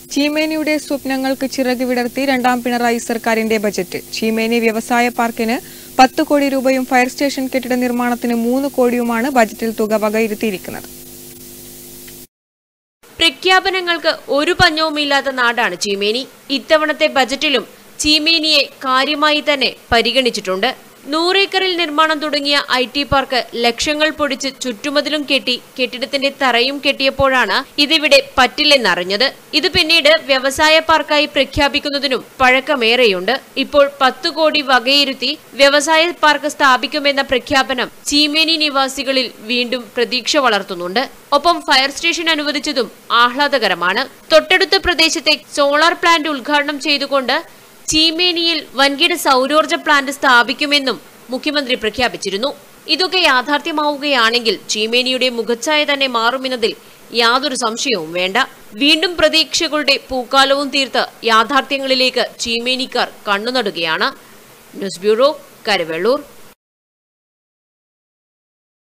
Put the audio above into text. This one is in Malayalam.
ചീമേനിയുടെ സ്വപ്നങ്ങൾക്ക് ചിറക് വിടർത്തി രണ്ടാം പിണറായി സർക്കാരിന്റെ ബജറ്റ് ചീമേനി വ്യവസായ പാർക്കിന് പത്ത് കോടി രൂപയും ഫയർ സ്റ്റേഷൻ കെട്ടിട നിർമ്മാണത്തിന് മൂന്ന് കോടിയുമാണ് ബജറ്റിൽ തുക വകയിരുത്തിയിരിക്കുന്നത് പ്രഖ്യാപനങ്ങൾക്ക് ഒരു പഞ്ഞവുമില്ലാത്ത നാടാണ് ചീമേനി ഇത്തവണത്തെ ബജറ്റിലും ചീമേനിയെ കാര്യമായി തന്നെ പരിഗണിച്ചിട്ടുണ്ട് നൂറേക്കറിൽ നിർമ്മാണം തുടങ്ങിയ ഐ ടി പാർക്ക് ലക്ഷങ്ങൾ പൊടിച്ച് ചുറ്റുമതിലും കെട്ടി കെട്ടിടത്തിന്റെ തറയും കെട്ടിയപ്പോഴാണ് ഇതിവിടെ പറ്റില്ലെന്നറിഞ്ഞത് ഇത് പിന്നീട് വ്യവസായ പാർക്കായി പ്രഖ്യാപിക്കുന്നതിനും പഴക്കമേറെയുണ്ട് ഇപ്പോൾ പത്തു കോടി വകയിരുത്തി വ്യവസായ പാർക്ക് സ്ഥാപിക്കുമെന്ന പ്രഖ്യാപനം ചീമേനി നിവാസികളിൽ വീണ്ടും പ്രതീക്ഷ വളർത്തുന്നുണ്ട് ഒപ്പം ഫയർ സ്റ്റേഷൻ അനുവദിച്ചതും ആഹ്ലാദകരമാണ് തൊട്ടടുത്ത പ്രദേശത്തെ സോളാർ പ്ലാന്റ് ഉദ്ഘാടനം ചെയ്തുകൊണ്ട് ചീമേനിയിൽ വൻകിട സൗരോർജ്ജ പ്ലാന്റ് സ്ഥാപിക്കുമെന്നും മുഖ്യമന്ത്രി പ്രഖ്യാപിച്ചിരുന്നു ഇതൊക്കെ യാഥാർത്ഥ്യമാവുകയാണെങ്കിൽ ചീമേനിയുടെ മുഖച്ഛായ തന്നെ മാറുമെന്നതിൽ യാതൊരു സംശയവും വേണ്ട വീണ്ടും പ്രതീക്ഷകളുടെ പൂക്കാലവും തീർത്ത് യാഥാർത്ഥ്യങ്ങളിലേക്ക് ചീമേനിക്കാർ കണ്ണുനടുകയാണ് ന്യൂസ് ബ്യൂറോ കരുവെള്ളൂർ